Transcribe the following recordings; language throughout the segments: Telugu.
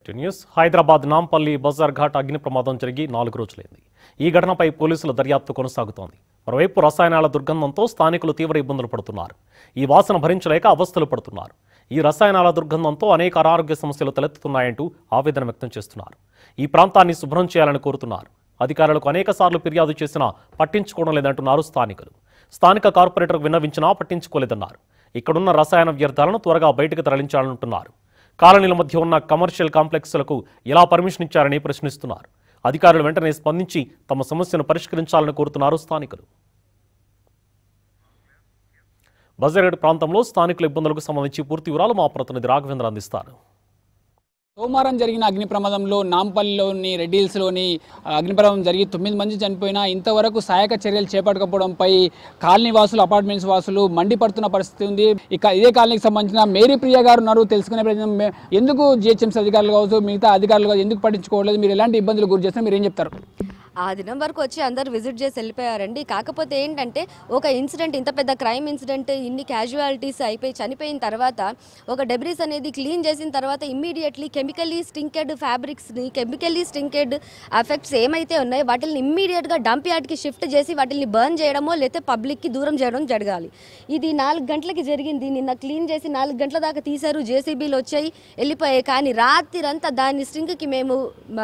న్యూస్ హైదరాబాద్ నాంపల్లి బజార్ ఘాట్ అగ్ని ప్రమాదం జరిగి నాలుగు రోజులైంది ఈ ఘటనపై పోలీసుల దర్యాప్తు కొనసాగుతోంది మరోవైపు రసాయనాల దుర్గంధంతో స్థానికులు తీవ్ర ఇబ్బందులు పడుతున్నారు ఈ వాసన భరించలేక అవస్థలు పడుతున్నారు ఈ రసాయనాల దుర్గంధంతో అనేక అనారోగ్య సమస్యలు తలెత్తుతున్నాయంటూ ఆవేదన వ్యక్తం చేస్తున్నారు ఈ ప్రాంతాన్ని శుభ్రం చేయాలని కోరుతున్నారు అధికారులకు అనేక సార్లు ఫిర్యాదు చేసినా పట్టించుకోవడం లేదంటున్నారు స్థానికులు స్థానిక కార్పొరేటర్కు విన్నవించినా పట్టించుకోలేదన్నారు ఇక్కడున్న రసాయన వ్యర్థాలను త్వరగా బయటకు తరలించాలంటున్నారు కాలనీల మధ్య ఉన్న కమర్షియల్ కాంప్లెక్స్లకు ఎలా పర్మిషన్ ఇచ్చారని ప్రశ్నిస్తున్నారు అధికారులు వెంటనే స్పందించి తమ సమస్యను పరిష్కరించాలని కోరుతున్నారు స్థానికులు బజరేడ్ ప్రాంతంలో స్థానికుల ఇబ్బందులకు సంబంధించి పూర్తి వివరాలు మా ప్రతినిధి రాఘవేంద్ర అందిస్తారు సోమవారం జరిగిన అగ్ని ప్రమాదంలో నాంపల్లిలోని రెడ్డిల్స్లోని అగ్ని ప్రమాదం జరిగి తొమ్మిది మంది చనిపోయినా ఇంతవరకు సహాయక చర్యలు చేపట్టకపోవడంపై కాలనీ వాసులు అపార్ట్మెంట్స్ వాసులు మండిపడుతున్న పరిస్థితి ఉంది ఇక ఇదే కాలనీకి సంబంధించిన మేరీ ప్రియ గారు ఉన్నారు తెలుసుకునే ప్రయత్నం మే- ఎందుకు జిహెచ్ఎంసీ అధికారులు కావచ్చు మిగతా అధికారులు కావచ్చు ఎందుకు పట్టించుకోవట్లేదు మీరు ఎలాంటి ఇబ్బందులు గురి చేస్తే మీరు ఏం చెప్తారు ఆ దినం వరకు వచ్చి అందరు విజిట్ చేసి వెళ్ళిపోయారండి కాకపోతే ఏంటంటే ఒక ఇన్సిడెంట్ ఇంత పెద్ద క్రైమ్ ఇన్సిడెంట్ ఇన్ని క్యాజువాలిటీస్ అయిపోయి చనిపోయిన తర్వాత ఒక డెబ్రిస్ అనేది క్లీన్ చేసిన తర్వాత ఇమ్మీడియట్లీ కెమికల్లీ స్టింకెడ్ ఫ్యాబ్రిక్స్ని కెమికల్లీ స్టింకెడ్ ఎఫెక్ట్స్ ఏమైతే ఉన్నాయో వాటిని ఇమ్మీడియట్గా డంప్ యార్డ్కి షిఫ్ట్ చేసి వాటిని బర్న్ చేయడమో లేకపోతే పబ్లిక్కి దూరం చేయడం జరగాలి ఇది నాలుగు గంటలకి జరిగింది నిన్న క్లీన్ చేసి నాలుగు గంటల దాకా తీశారు జేసీబీలు వచ్చాయి వెళ్ళిపోయాయి కానీ రాత్రిరంతా దాని స్ట్రింగ్కి మేము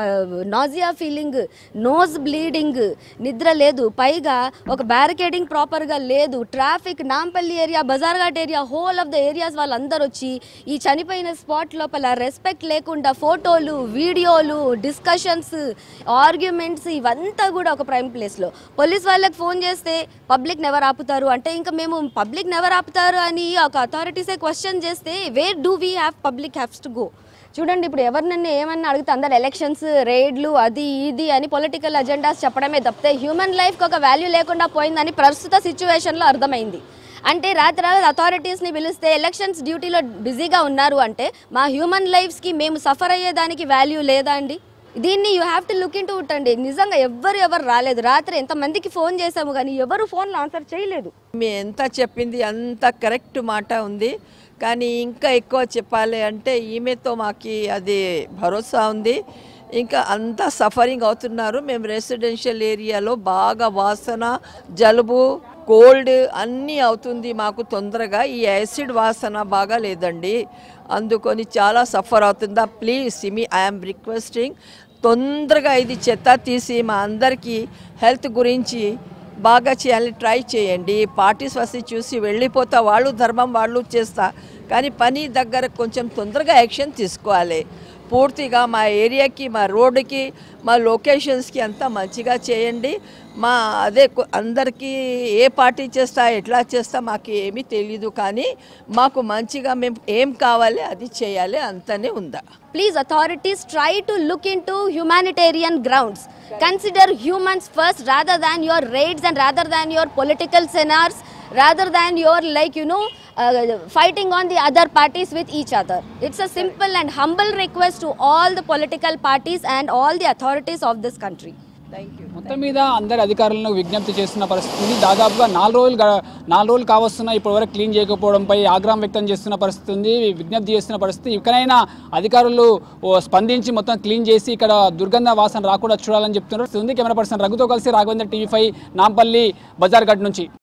నాజియా ఫీలింగ్ నోజ్ బ్లీడింగ్ నిద్ర లేదు పైగా ఒక బ్యారికేడింగ్ ప్రాపర్గా లేదు traffic Nampally area Bazarghat area whole of the areas వాళ్ళందరూ వచ్చి ఈ చనిపోయిన స్పాట్ లోపల రెస్పెక్ట్ లేకుండా ఫోటోలు వీడియోలు డిస్కషన్స్ ఆర్గ్యుమెంట్స్ ఇవంతా కూడా ఒక ప్రైమ్ ప్లేస్లో పోలీస్ వాళ్ళకి ఫోన్ చేస్తే పబ్లిక్ నెవర్ ఆపుతారు అంటే ఇంకా మేము పబ్లిక్ నెవర్ ఆపుతారు అని ఒక అథారిటీసే క్వశ్చన్ చేస్తే where do we have public haves to go చూడండి ఇప్పుడు ఎవరినన్నా ఏమన్నా అడిగితే అందరు ఎలక్షన్స్ రేడ్లు అది ఇది అని పొలిటికల్ అజెండాస్ చెప్పడమే తప్పితే హ్యూమన్ లైఫ్కి ఒక వాల్యూ లేకుండా పోయిందని ప్రస్తుత సిచ్యువేషన్లో అర్థమైంది అంటే రాత్రి అథారిటీస్ని పిలిస్తే ఎలక్షన్స్ డ్యూటీలో బిజీగా ఉన్నారు అంటే మా హ్యూమన్ లైఫ్స్కి మేము సఫర్ అయ్యేదానికి వాల్యూ లేదా అండి దీన్ని you have to look in to అండి నిజంగా ఎవ్వరు ఎవరు రాలేదు రాత్రి ఎంతమందికి ఫోన్ చేశాము కానీ ఎవరు ఫోన్లో ఆన్సర్ చేయలేదు మీ ఎంత చెప్పింది అంత కరెక్ట్ మాట ఉంది కానీ ఇంకా ఎక్కువ చెప్పాలి అంటే ఈమెతో మాకు అది భరోసా ఉంది ఇంకా అంతా సఫరింగ్ అవుతున్నారు మేము రెసిడెన్షియల్ ఏరియాలో బాగా వాసన జలుబు కోల్డ్ అన్నీ అవుతుంది మాకు తొందరగా ఈ యాసిడ్ వాసన బాగా లేదండి అందుకొని చాలా సఫర్ అవుతుందా ప్లీజ్ మీ ఐఎమ్ రిక్వెస్టింగ్ తొందరగా ఇది చెత్త తీసి మా అందరికీ హెల్త్ గురించి బాగా చేయాలని ట్రై చేయండి పార్టీస్ వస్తే చూసి వెళ్ళిపోతా వాళ్ళు ధర్మం వాళ్ళు చేస్తా కానీ పని దగ్గర కొంచెం తొందరగా యాక్షన్ తీసుకోవాలి పూర్తిగా మా ఏరియాకి మా రోడ్డుకి మా లొకేషన్స్కి అంతా మంచిగా చేయండి మా అదే కొ- అందరికీ ఏ పార్టీ చేస్తా ఎట్లా చేస్తా మాకు ఏమీ తెలీదు కానీ మాకు మంచిగా మేము ఏం కావాలి అది చేయాలి అంతనే ఉందా Please, authorities try to look into humanitarian grounds. Consider humans first rather than your raids and rather than your political seminars, rather than your, like, you know, uh, fighting on the other parties with each other. It's a simple and humble request to all the political parties and all the authorities of this country. Thank you మొత్తం మీద అందరి అధికారులను విజ్ఞప్తి చేస్తున్న పరిస్థితి ఉంది దాదాపుగా నాలుగు రోజులు గ- నాలుగు రోజులు కావస్తున్నా ఇప్పటి వరకు క్లీన్ చేయకపోవడంపై ఆగ్రహం వ్యక్తం చేస్తున్న పరిస్థితి ఉంది విజ్ఞప్తి చేస్తున్న పరిస్థితి ఇకనైనా అధికారులు ఓ స్పందించి మొత్తం క్లీన్ చేసి ఇక్కడ దుర్గంధ వాసన రాకుండా చూడాలని చెప్తున్నారు ఉంది కెమెరా పర్సన్ రఘుతో కలిసి Raghavendra TV five Nampally Bazarghat నుంచి